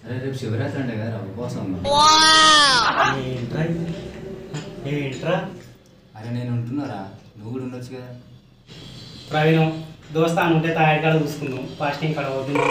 అరే రేపు శివరాత్రి అంటే కదా ఉపవాసం ఉందా? ఏంట్రా ఇది? ఏంట్రా అరే నేను ఉంటున్నారా నువ్వు కూడా ఉండొచ్చు కదా ప్రవీణం దోస్తాను ఉంటే తాయాడి కాడ చూసుకుందాం ఫాస్టింగ్ కాడ వద్దు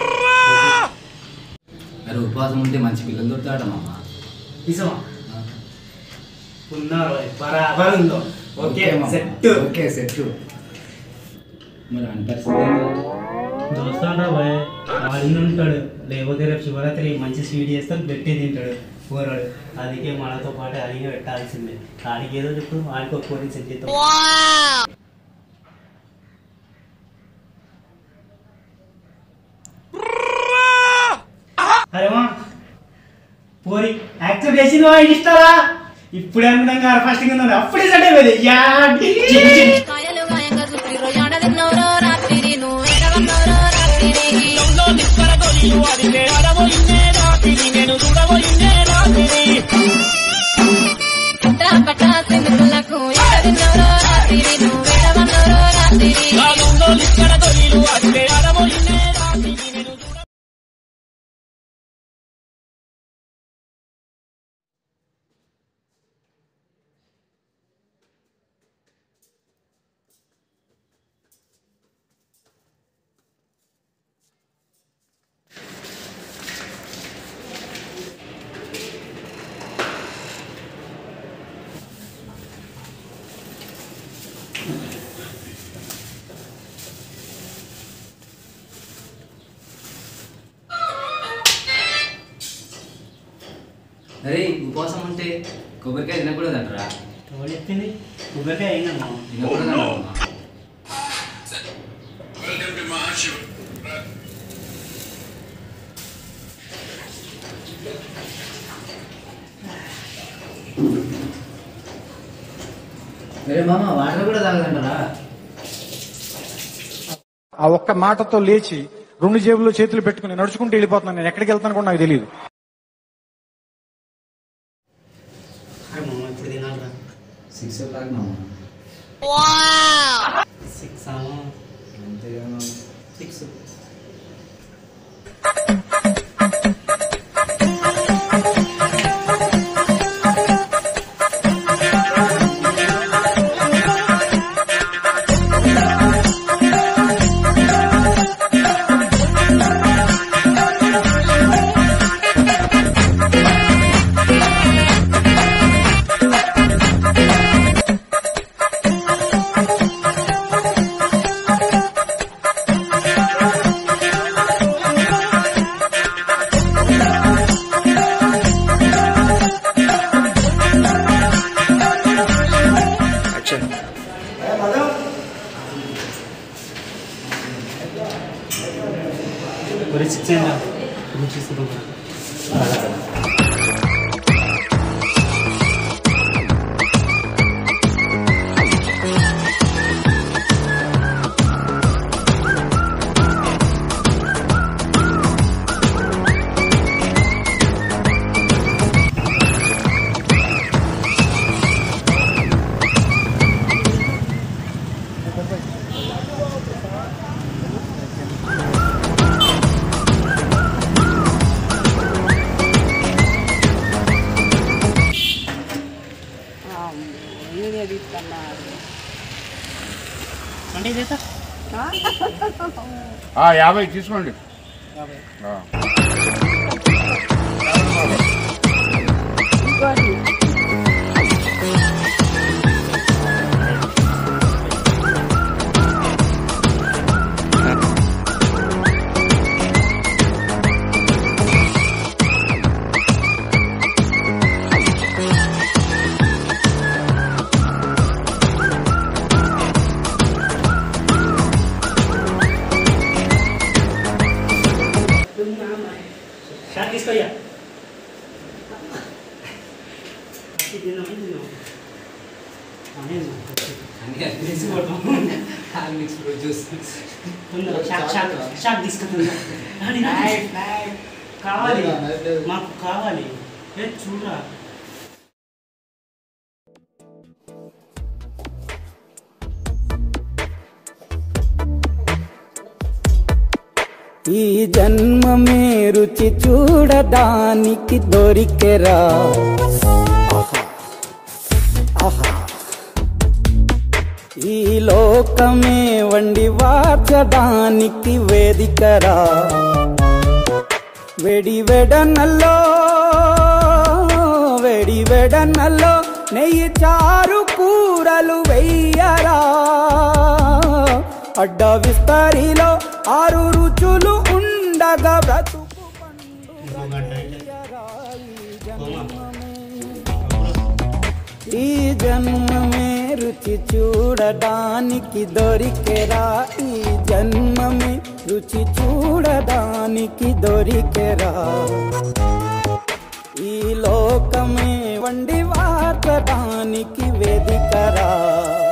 అరే ఉపవాసం ఉంటే మంచి పిల్లలు దొరుకుతాడ మామ నిజమా ఉన్నారు బరాబర్ ఉందో ఓకే సెట్ ఓకే సెట్ మరి అని పరిస్థితి ఏంది? దోస్తాను బాయ్ వాడిని ఉంటాడు లేకపోతే రేపు శివరాత్రి మంచి స్వీట్ చేస్తాడు గట్టి తింటాడు కూరడు అందుకే మనతో పాటు అడిగి పెట్టాల్సిందే ఆడికి ఏదో చెప్పు వాడికి ఒక కోరి సెట్ చేద్దాం అరేమా పోరి యాక్సెప్ట్ చేసింది వా ఇస్తారా ఇప్పుడే అనుకున్నాం కదా ఫస్ట్ కింద అప్పుడే సెట్ అయిపోయింది యా చిన్ని చిన్ని. కాయలు గాయంగా చూపిర్రో యాడ తిన్నవరో రాత్రి నువ్వు ఎడవన్నవరో రాత్రి పుట్ట పట్ట సింధులకు ఎడ తిన్నవరో రాత్రి నువ్వు ఎడవన్నవరో రాత్రి అరే ఉపవాసం ఉంటే కొబ్బరికాయ తినకూడదు అంటారా ఎవరు చెప్పింది కొబ్బరికాయ అయిందమ్మా తినకూడదు అంటారా అరే మామ వాటర్ కూడా తాగదంటారా ఆ ఒక్క మాటతో లేచి రెండు జేబుల్లో చేతులు పెట్టుకుని నడుచుకుంటూ వెళ్ళిపోతున్నాను నేను ఎక్కడికి వెళ్తాను కూడా నాకు తెలియదు అరే మామ ఇప్పుడు తినాలరా సిక్స్ ఓ క్లాక్ మామ సిక్స్ అమ్మా అంతేగా మామ సిక్స్ ఒరే సిక్స్ అయిందా ఇప్పుడు తీసుకుంటాం అంటే ఇదేతా యాభై తీసుకోండి ఆ. షాట్ తీసుకోయ్యా తిన్నామని తిన్నాం అనేది mix fruit juice shake shake shake తీసుకుంటుందా కావాలి మాకు కావాలి ఏ చూడరా ఈ జన్మమే రుచి చూడడానికి దొరికెరా ఆహా ఆహా ఈ లోకమే వండి వాచడానికి వేదికరా వెడి వెడనల్లో వెడి వెడనల్లో నెయ్యి చారు కూరలు వెయ్యరా అడ్డ విస్తరిలో ఆరు రుచులు ఉండగా బ్రతుకు ఇంకో గంట అయితే. పోమా. ఈ జన్మమే రుచి చూడడానికి దొరికెరా ఈ జన్మమే రుచి చూడడానికి దొరికెరా ఈ లోకమే వండి వార్చడానికి వేదికరా